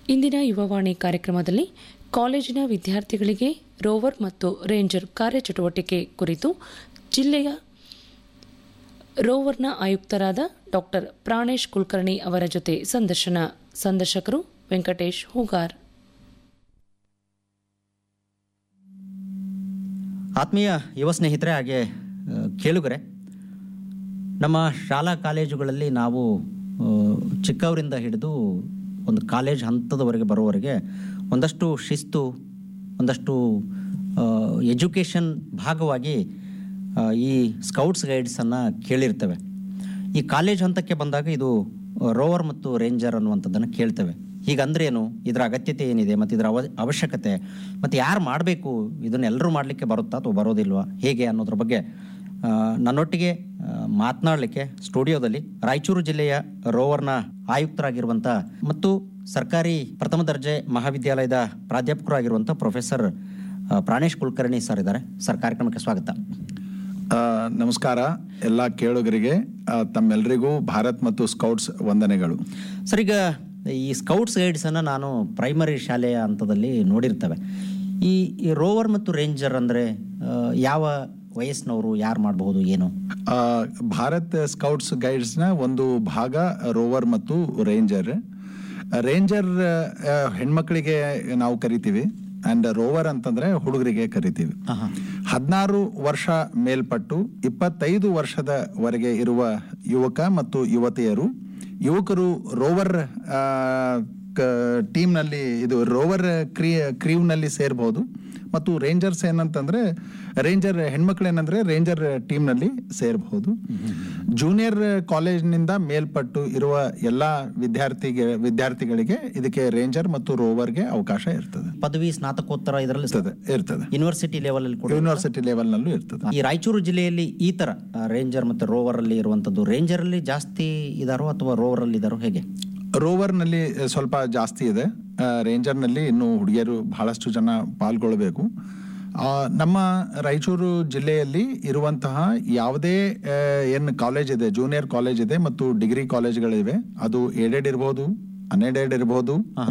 ಇಂದಿನ ಯುವವಾಣಿ ಕಾರ್ಯಕ್ರಮದಲ್ಲಿ ಕಾಲೇಜಿನ ವಿದ್ಯಾರ್ಥಿಗಳಿಗೆ ರೋವರ್ ಮತ್ತು ರೇಂಜರ್ ಕಾರ್ಯಚಟುವಟಿಕೆ ಕುರಿತು ಜಿಲ್ಲೆಯ ರೋವರ್ನ ಆಯುಕ್ತರಾದ ಡಾಕ್ಟರ್ ಪ್ರಾಣೇಶ್ ಕುಲಕರ್ಣಿ ಅವರ ಜೊತೆ ಸಂದರ್ಶನ ಸಂದರ್ಶಕರು ವೆಂಕಟೇಶ್ ಹೂಗಾರ್ ಆತ್ಮೀಯ ಯುವ ಸ್ನೇಹಿತರೆ ಹಾಗೆ ಆ, ಕೇಳುಗರೆ ನಮ್ಮ ಶಾಲಾ ಕಾಲೇಜುಗಳಲ್ಲಿ ನಾವು ಆ, ಚಿಕ್ಕವರಿಂದ ಹಿಡಿದು ಒಂದು ಕಾಲೇಜ್ ಹಂತದವರೆಗೆ ಬರೋವರೆಗೆ ಒಂದಷ್ಟು ಶಿಸ್ತು ಒಂದಷ್ಟು ಎಜುಕೇಷನ್ ಭಾಗವಾಗಿ ಆ, ಈ ಸ್ಕೌಟ್ಸ್ ಗೈಡ್ಸನ್ನು ಕೇಳಿರ್ತೇವೆ ಈ ಕಾಲೇಜ್ ಹಂತಕ್ಕೆ ಬಂದಾಗ ಇದು ರೋವರ್ ಮತ್ತು ರೇಂಜರ್ ಅನ್ನುವಂಥದ್ದನ್ನು ಕೇಳ್ತೇವೆ ಹೀಗಂದ್ರೆ ಏನು ಇದರ ಅಗತ್ಯತೆ ಏನಿದೆ ಮತ್ತು ಇದರ ಅವ ಅವಶ್ಯಕತೆ ಮತ್ತು ಯಾರು ಮಾಡಬೇಕು ಇದನ್ನೆಲ್ಲರೂ ಮಾಡಲಿಕ್ಕೆ ಬರುತ್ತಾ ಅಥವಾ ಬರೋದಿಲ್ವಾ ಹೇಗೆ ಅನ್ನೋದ್ರ ಬಗ್ಗೆ ಆ, ನನ್ನೊಟ್ಟಿಗೆ ಆ, ಮಾತನಾಡಲಿಕ್ಕೆ ಸ್ಟುಡಿಯೋದಲ್ಲಿ ರಾಯಚೂರು ಜಿಲ್ಲೆಯ ರೋವರ್ನ ಆಯುಕ್ತರಾಗಿರುವಂಥ ಮತ್ತು ಸರ್ಕಾರಿ ಪ್ರಥಮ ದರ್ಜೆ ಮಹಾವಿದ್ಯಾಲಯದ ಪ್ರಾಧ್ಯಾಪಕರಾಗಿರುವಂಥ ಪ್ರೊಫೆಸರ್ ಆ, ಪ್ರಾಣೇಶ್ ಕುಲಕರ್ಣಿ ಸರ್ ಇದ್ದಾರೆ ಸರ್ ಕಾರ್ಯಕ್ರಮಕ್ಕೆ ಸ್ವಾಗತ ಆ, ನಮಸ್ಕಾರ ಎಲ್ಲ ಕೇಳುಗರಿಗೆ ಆ, ತಮ್ಮೆಲ್ಲರಿಗೂ ಭಾರತ್ ಮತ್ತು ಸ್ಕೌಟ್ಸ್ ವಂದನೆಗಳು ಸರ್ ಈಗ ಈ ಸ್ಕೌಟ್ಸ್ ಗೈಡ್ಸನ್ನು ನಾನು ಪ್ರೈಮರಿ ಶಾಲೆಯ ಹಂತದಲ್ಲಿ ನೋಡಿರ್ತೇವೆ ಈ ಈ ರೋವರ್ ಮತ್ತು ರೇಂಜರ್ ಅಂದರೆ ಯಾವ ವಯಸ್ಸಿನವರು ಯಾರು ಮಾಡಬಹುದು ಏನು ಆ, ಭಾರತ್ ಸ್ಕೌಟ್ಸ್ ಗೈಡ್ಸ್ನ ಒಂದು ಭಾಗ ರೋವರ್ ಮತ್ತು ರೇಂಜರ್ ರೇಂಜರ್ ಆ, ಹೆಣ್ಮಕ್ಳಿಗೆ ನಾವು ಕರಿತೀವಿ ಅಂಡ್ ರೋವರ್ ಅಂತಂದ್ರೆ ಹುಡುಗರಿಗೆ ಕರಿತೀವಿ ಹದಿನಾರು ವರ್ಷ ಮೇಲ್ಪಟ್ಟು ಇಪ್ಪತ್ತೈದು ವರ್ಷದವರೆಗೆ ಇರುವ ಯುವಕ ಮತ್ತು ಯುವತಿಯರು ಯುವಕರು ರೋವರ್ ಆ, ಕ- ಟೀಮ್ನಲ್ಲಿ ಇದು ರೋವರ್ ಕ್ರೀ ಕ್ರೀವ್ನಲ್ಲಿ ಸೇರ್ಬೋದು ಮತ್ತು ರೇಂಜರ್ಸ್ ಏನಂತಂದ್ರೆ ರೇಂಜರ್ ಹೆಣ್ಮಕ್ಳು ಏನಂದ್ರೆ ರೇಂಜರ್ ಟೀಮ್ನಲ್ಲಿ ಸೇರಬಹುದು ಜೂನಿಯರ್ ಕಾಲೇಜ್ನಿಂದ ಮೇಲ್ಪಟ್ಟು ಇರುವ ಎಲ್ಲ ವಿದ್ಯಾರ್ಥಿಗೆ ವಿದ್ಯಾರ್ಥಿಗಳಿಗೆ ಇದಕ್ಕೆ ರೇಂಜರ್ ಮತ್ತು ರೋವರ್ಗೆ ಅವಕಾಶ ಇರ್ತದೆ ಪದವಿ ಸ್ನಾತಕೋತ್ತರ ಇದರಲ್ಲಿ ಇರ್ತದೆ ಇರ್ತದೆ ಯೂನಿವರ್ಸಿಟಿ ಲೆವೆಲಲ್ಲಿ ಕೂಡ ಯೂನಿವರ್ಸಿಟಿ ಲೆವೆಲ್ನಲ್ಲೂ ಇರ್ತದೆ ಈ ರಾಯಚೂರು ಜಿಲ್ಲೆಯಲ್ಲಿ ಈ ತರ ರೇಂಜರ್ ಮತ್ತು ರೋವರ್ ಅಲ್ಲಿ ಇರುವಂತದ್ದು ರೇಂಜರ್ ಅಲ್ಲಿ ಜಾಸ್ತಿ ಇದಾರೋ ಅಥವಾ ರೋವರ್ ಅಲ್ಲಿ ಇದಾರೋ ಹೇಗೆ ರೋವರ್ನಲ್ಲಿ ಸ್ವಲ್ಪ ಜಾಸ್ತಿ ಇದೆ ಆ, ರೇಂಜರ್ನಲ್ಲಿ ಇನ್ನು ಹುಡುಗಿಯರು ಬಹಳಷ್ಟು ಜನ ಪಾಲ್ಗೊಳ್ಳಬೇಕು ಆ, ನಮ್ಮ ರಾಯಚೂರು ಜಿಲ್ಲೆಯಲ್ಲಿ ಇರುವಂತಹ ಯಾವುದೇ ಏನು ಕಾಲೇಜ್ ಇದೆ ಜೂನಿಯರ್ ಕಾಲೇಜ್ ಇದೆ ಮತ್ತು ಡಿಗ್ರಿ ಕಾಲೇಜ್ಗಳಿವೆ ಅದು ಏಡೆಡ್ ಇರ್ಬೋದು ಅನ್ಎಡೆಡ್ ಇರ್ಬೋದು